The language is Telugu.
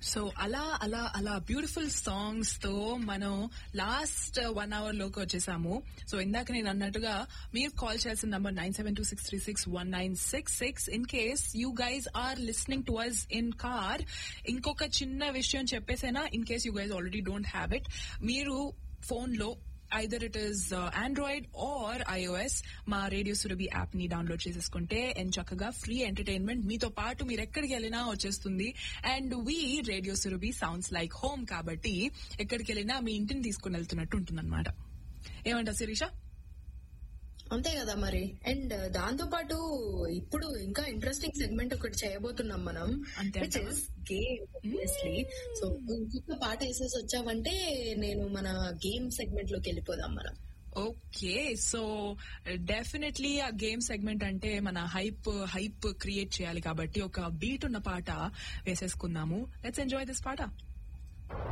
సో అలా అలా అలా బ్యూటిఫుల్ సాంగ్స్ తో మనం లాస్ట్ వన్ అవర్ లోకి వచ్చేసాము సో ఇందాక నేను అన్నట్టుగా మీరు కాల్ చేయాల్సిన number nine seven two six three six one nine six six in case you guys are listening to us in car ఇంకొక చిన్న విషయం చెప్పేసైనా in case you guys already don't have it మీరు ఫోన్ లో either it is android or iOS మా రేడియో సురభి యాప్ ని డౌన్లోడ్ చేసేసుకుంటే అండ్ చక్కగా ఫ్రీ ఎంటర్టైన్మెంట్ మీతో పాటు మీరు ఎక్కడికి వెళ్ళినా వచ్చేస్తుంది and we radio Surabhi sounds like home కాబట్టి ఎక్కడికి వెళ్ళినా మీ ఇంటిని తీసుకుని వెళ్తున్నట్టు ఉంటుందన్నమాట ఏమంటావు శిరీష అంతే కదా మరి అండ్ దాంతో పాటు ఇప్పుడు ఇంకా ఇంట్రెస్టింగ్ సెగ్మెంట్ ఒకటి చేయబోతున్నాం మనం అంతే విచ్ అంటావా? ఇస్ గేమ్ ఆబ్వియస్లీ సో ఇంకొక పాట వేసేసి వచ్చావంటే నేను మన గేమ్ సెగ్మెంట్ లోకి వెళ్ళిపోదాం మనం ఓకే సో డెఫినెట్లీ ఆ గేమ్ సెగ్మెంట్ అంటే మన హైప్ హైప్ క్రియేట్ చేయాలి కాబట్టి ఒక బీట్ ఉన్న పాట వేసేసుకుందాము లెట్స్ ఎంజాయ్ దిస్ పాట